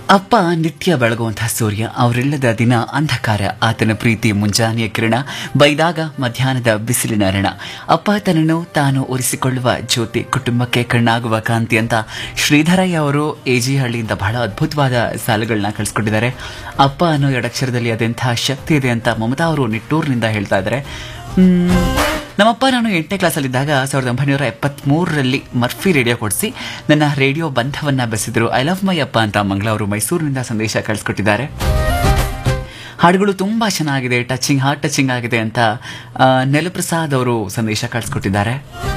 ಅಪ್ಪ ನಿತ್ಯ ಬೆಳಗುವಂತಹ ಸೂರ್ಯ ಅವರಿಲ್ಲದ ದಿನ ಅಂಧಕಾರ ಆತನ ಪ್ರೀತಿ ಮುಂಜಾನೆಯ ಕಿರಣ ಬೈದಾಗ ಮಧ್ಯಾಹ್ನದ ಬಿಸಿಲಿನ ರಣ ಅಪ್ಪ ತನ್ನನ್ನು ತಾನು ಒರೆಸಿಕೊಳ್ಳುವ ಜ್ಯೋತಿ ಕುಟುಂಬಕ್ಕೆ ಕಣ್ಣಾಗುವ ಕಾಂತಿ ಅಂತ ಶ್ರೀಧರಯ್ಯ ಅವರು ಎಜಿ ಹಳ್ಳಿಯಿಂದ ಬಹಳ ಅದ್ಭುತವಾದ ಸಾಲುಗಳನ್ನ ಕಳಿಸ್ಕೊಟ್ಟಿದ್ದಾರೆ ಅಪ್ಪ ಅನ್ನೋ ಎರಡಕ್ಷರದಲ್ಲಿ ಅದೆಂಥ ಶಕ್ತಿ ಇದೆ ಅಂತ ಮಮತಾ ಅವರು ನಿಟ್ಟೂರಿನಿಂದ ಹೇಳ್ತಾ ಇದ್ದಾರೆ ಮ್, ನಮ್ಮಪ್ಪ ನಾನು ಎಂಟನೇ ಕ್ಲಾಸಲ್ಲಿದ್ದಾಗ ಸಾವಿರದ ಒಂಬೈನೂರ ಎಪ್ಪತ್ಮೂರರಲ್ಲಿ ಮರ್ಫಿ ರೇಡಿಯೋ ಕೊಡಿಸಿ ನನ್ನ ರೇಡಿಯೋ ಬಂಧವನ್ನ ಬೆಸೆದ್ರು ಐ ಲವ್ ಮೈ ಅಪ್ಪ ಅಂತ ಮಂಗಳವರು ಮೈಸೂರಿನಿಂದ ಸಂದೇಶ ಕಳಿಸ್ಕೊಟ್ಟಿದ್ದಾರೆ ಹಾಡುಗಳು ತುಂಬಾ ಚೆನ್ನಾಗಿದೆ ಟಚಿಂಗ್ ಹಾರ್ಟ್ ಟಚಿಂಗ್ ಆಗಿದೆ ಅಂತ ಆ, ನೆಲಪ್ರಸಾದ್ ಅವರು ಸಂದೇಶ ಕಳಿಸ್ಕೊಟ್ಟಿದ್ದಾರೆ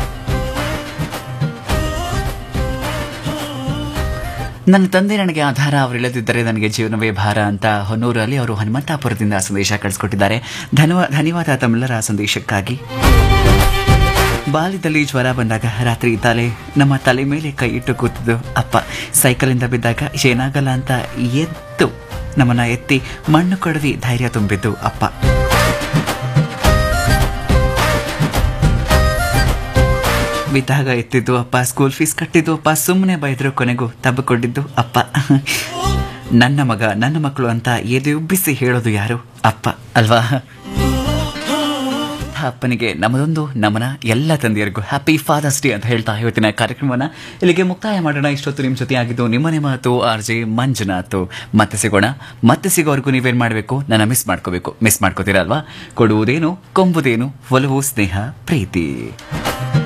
ನನ್ನ ತಂದೆ ನನಗೆ ಆಧಾರ ಅವರಿಲ್ಲದಿದ್ದರೆ ನನಗೆ ಜೀವನವೇ ಭಾರ ಅಂತ ಹೊನ್ನೂರಲ್ಲಿ ಅವರು ಹನುಮಂತಾಪುರದಿಂದ ಸಂದೇಶ ಕಳಿಸ್ಕೊಟ್ಟಿದ್ದಾರೆ ಧನ್ಯವಾದ ಧನ್ಯವಾದ ತಮ್ಮೆಲ್ಲರ ಸಂದೇಶಕ್ಕಾಗಿ ಬಾಲ್ಯದಲ್ಲಿ ಜ್ವರ ಬಂದಾಗ ರಾತ್ರಿ ತಲೆ ನಮ್ಮ ತಲೆ ಮೇಲೆ ಕೈ ಇಟ್ಟು ಕೂತಿದ್ದು ಅಪ್ಪ ಸೈಕಲಿಂದ ಬಿದ್ದಾಗ ಏನಾಗಲ್ಲ ಅಂತ ಎದ್ದು ನಮ್ಮನ್ನ ಎತ್ತಿ ಮಣ್ಣು ಕೊಡವಿ ಧೈರ್ಯ ತುಂಬಿದ್ದು ಅಪ್ಪ ಬಿದ್ದಾಗ ಎತ್ತಿದ್ದು ಅಪ್ಪ ಸ್ಕೂಲ್ ಫೀಸ್ ಕಟ್ಟಿದ್ದು ಅಪ್ಪ ಸುಮ್ಮನೆ ಬೈದ್ರು ಕೊನೆಗೂ ತಬ್ಬಿಕೊಂಡಿದ್ದು ಅಪ್ಪ ನನ್ನ ಮಗ ನನ್ನ ಮಕ್ಕಳು ಅಂತ ಎದೆ ಉಬ್ಬಿಸಿ ಹೇಳೋದು ಯಾರು ಅಪ್ಪ ಅಲ್ವಾ ಅಪ್ಪನಿಗೆ ನಮ್ಮದೊಂದು ನಮನ ಎಲ್ಲ ತಂದೆಯರಿಗೂ ಹ್ಯಾಪಿ ಫಾದರ್ಸ್ ಡೇ ಅಂತ ಹೇಳ್ತಾ ಇವತ್ತಿನ ಕಾರ್ಯಕ್ರಮವನ್ನ ಇಲ್ಲಿಗೆ ಮುಕ್ತಾಯ ಮಾಡೋಣ ಇಷ್ಟೊತ್ತು ನಿಮ್ಮ ಜೊತೆ ಆಗಿದ್ದು ನಿಮ್ಮನೆ ಮಾತು ಆರ್ ಜೆ ಮಂಜುನಾಥ್ ಮತ್ತೆ ಸಿಗೋಣ ಮತ್ತೆ ಸಿಗೋವರೆಗೂ ನೀವೇನ್ ಮಾಡಬೇಕು ನನ್ನ ಮಿಸ್ ಮಾಡ್ಕೋಬೇಕು ಮಿಸ್ ಮಾಡ್ಕೋತೀರಲ್ವಾ ಕೊಡುವುದೇನು ಕೊಂಬುದೇನು ಒಲವು ಸ್ನೇಹ ಪ್ರೀತಿ